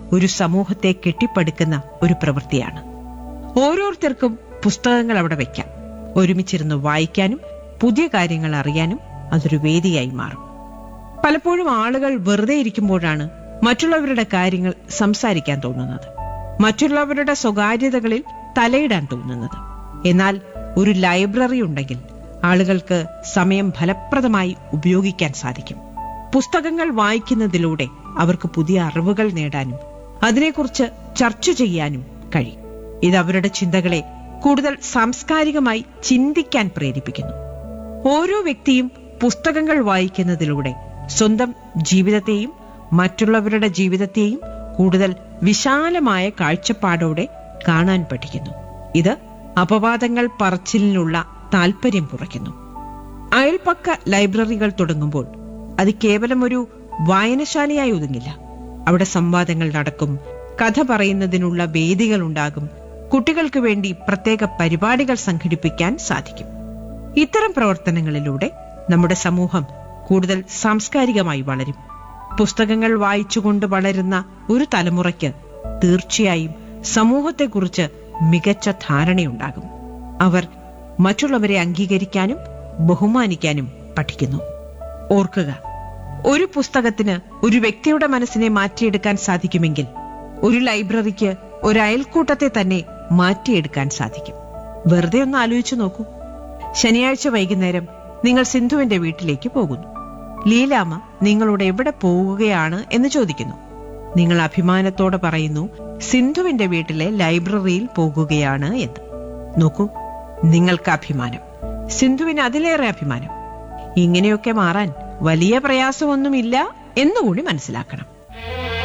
ഒരു സമൂഹത്തെ കെട്ടിപ്പടുക്കുന്ന ഒരു പ്രവൃത്തിയാണ് ഓരോരുത്തർക്കും പുസ്തകങ്ങൾ അവിടെ വയ്ക്കാം ഒരുമിച്ചിരുന്ന് വായിക്കാനും പുതിയ കാര്യങ്ങൾ അറിയാനും അതൊരു വേദിയായി മാറും പലപ്പോഴും ആളുകൾ വെറുതെ ഇരിക്കുമ്പോഴാണ് മറ്റുള്ളവരുടെ കാര്യങ്ങൾ സംസാരിക്കാൻ തോന്നുന്നത് മറ്റുള്ളവരുടെ സ്വകാര്യതകളിൽ തലയിടാൻ തോന്നുന്നത് എന്നാൽ ഒരു ലൈബ്രറി ഉണ്ടെങ്കിൽ ആളുകൾക്ക് സമയം ഫലപ്രദമായി ഉപയോഗിക്കാൻ സാധിക്കും പുസ്തകങ്ങൾ വായിക്കുന്നതിലൂടെ അവർക്ക് പുതിയ അറിവുകൾ നേടാനും അതിനെക്കുറിച്ച് ചർച്ച ചെയ്യാനും കഴിയും ഇത് അവരുടെ ചിന്തകളെ കൂടുതൽ സാംസ്കാരികമായി ചിന്തിക്കാൻ പ്രേരിപ്പിക്കുന്നു ഓരോ വ്യക്തിയും പുസ്തകങ്ങൾ വായിക്കുന്നതിലൂടെ സ്വന്തം ജീവിതത്തെയും മറ്റുള്ളവരുടെ ജീവിതത്തെയും കൂടുതൽ വിശാലമായ കാഴ്ചപ്പാടോടെ കാണാൻ പഠിക്കുന്നു ഇത് അപവാദങ്ങൾ പറച്ചിലിനുള്ള താൽപര്യം കുറയ്ക്കുന്നു അയൽപ്പക്ക ലൈബ്രറികൾ തുടങ്ങുമ്പോൾ അത് കേവലം ഒരു വായനശാലയായി ഒതുങ്ങില്ല അവിടെ സംവാദങ്ങൾ നടക്കും കഥ പറയുന്നതിനുള്ള വേദികൾ ഉണ്ടാകും കുട്ടികൾക്ക് വേണ്ടി പ്രത്യേക പരിപാടികൾ സംഘടിപ്പിക്കാൻ സാധിക്കും ഇത്തരം പ്രവർത്തനങ്ങളിലൂടെ നമ്മുടെ സമൂഹം കൂടുതൽ സാംസ്കാരികമായി വളരും പുസ്തകങ്ങൾ വായിച്ചുകൊണ്ട് വളരുന്ന ഒരു തലമുറയ്ക്ക് തീർച്ചയായും സമൂഹത്തെക്കുറിച്ച് മികച്ച ധാരണയുണ്ടാകും അവർ മറ്റുള്ളവരെ അംഗീകരിക്കാനും ബഹുമാനിക്കാനും പഠിക്കുന്നു ഓർക്കുക ഒരു പുസ്തകത്തിന് ഒരു വ്യക്തിയുടെ മനസ്സിനെ മാറ്റിയെടുക്കാൻ സാധിക്കുമെങ്കിൽ ഒരു ലൈബ്രറിക്ക് ഒരു അയൽക്കൂട്ടത്തെ തന്നെ മാറ്റിയെടുക്കാൻ സാധിക്കും വെറുതെ ഒന്ന് ആലോചിച്ചു നോക്കൂ ശനിയാഴ്ച വൈകുന്നേരം നിങ്ങൾ സിന്ധുവിന്റെ വീട്ടിലേക്ക് പോകുന്നു ലീലാമ്മ നിങ്ങളോട് എവിടെ പോവുകയാണ് എന്ന് ചോദിക്കുന്നു നിങ്ങൾ അഭിമാനത്തോടെ പറയുന്നു സിന്ധുവിന്റെ വീട്ടിലെ ലൈബ്രറിയിൽ പോകുകയാണ് എന്ന് നോക്കൂ നിങ്ങൾക്ക് അഭിമാനം സിന്ധുവിന് അതിലേറെ അഭിമാനം ഇങ്ങനെയൊക്കെ മാറാൻ വലിയ പ്രയാസമൊന്നുമില്ല എന്നുകൂടി മനസ്സിലാക്കണം